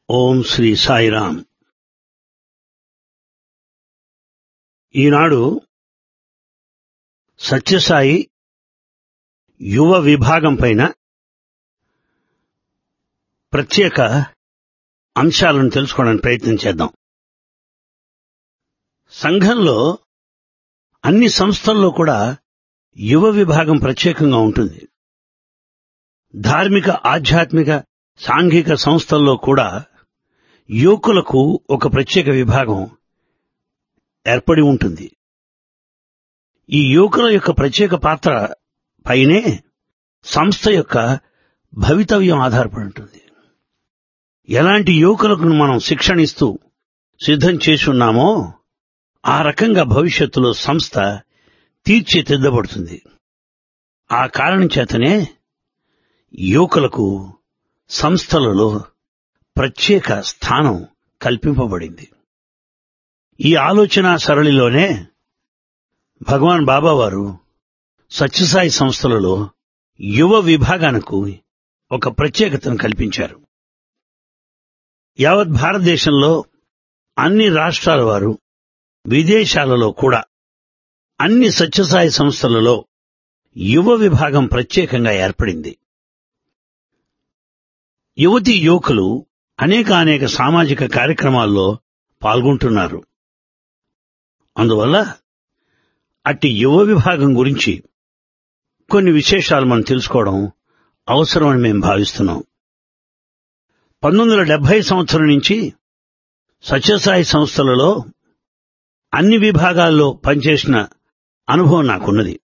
ఓం శ్రీ సాయిరాం ఈనాడు సత్యసాయి యువ విభాగం పైన ప్రత్యేక అంశాలను తెలుసుకోవడానికి ప్రయత్నం చేద్దాం సంఘంలో అన్ని సంస్థల్లో కూడా యువ విభాగం ప్రత్యేకంగా ఉంటుంది ధార్మిక ఆధ్యాత్మిక సాంఘిక సంస్థల్లో కూడా యువకులకు ఒక ప్రత్యేక విభాగం ఏర్పడి ఉంటుంది ఈ యువకుల యొక్క ప్రత్యేక పాత్ర పైనే సంస్థ యొక్క భవితవ్యం ఆధారపడి ఉంటుంది ఎలాంటి యువకులకు మనం శిక్షణ ఇస్తూ సిద్ధం చేసి ఉన్నామో ఆ రకంగా భవిష్యత్తులో సంస్థ తీర్చిదిద్దబడుతుంది ఆ కారణం చేతనే యువకులకు సంస్థలలో ప్రత్యేక స్థానం కల్పింపబడింది ఈ ఆలోచన సరళిలోనే భగవాన్ బాబా వారు సత్యసాయి సంస్థలలో యువ విభాగానికి ఒక ప్రత్యేకతను కల్పించారు యావత్ భారతదేశంలో అన్ని రాష్ట్రాల వారు విదేశాలలో కూడా అన్ని సత్యసాయి సంస్థలలో యువ విభాగం ప్రత్యేకంగా ఏర్పడింది యువతి యువకులు అనేక అనేక సామాజిక కార్యక్రమాల్లో పాల్గొంటున్నారు అందువల్ల అట్టి యువ విభాగం గురించి కొన్ని విశేషాలు మనం తెలుసుకోవడం అవసరమని మేము భావిస్తున్నాం పంతొమ్మిది వందల డెబ్బై సంవత్సరం నుంచి సత్యసాయి సంస్థలలో అన్ని విభాగాల్లో పనిచేసిన అనుభవం నాకున్నది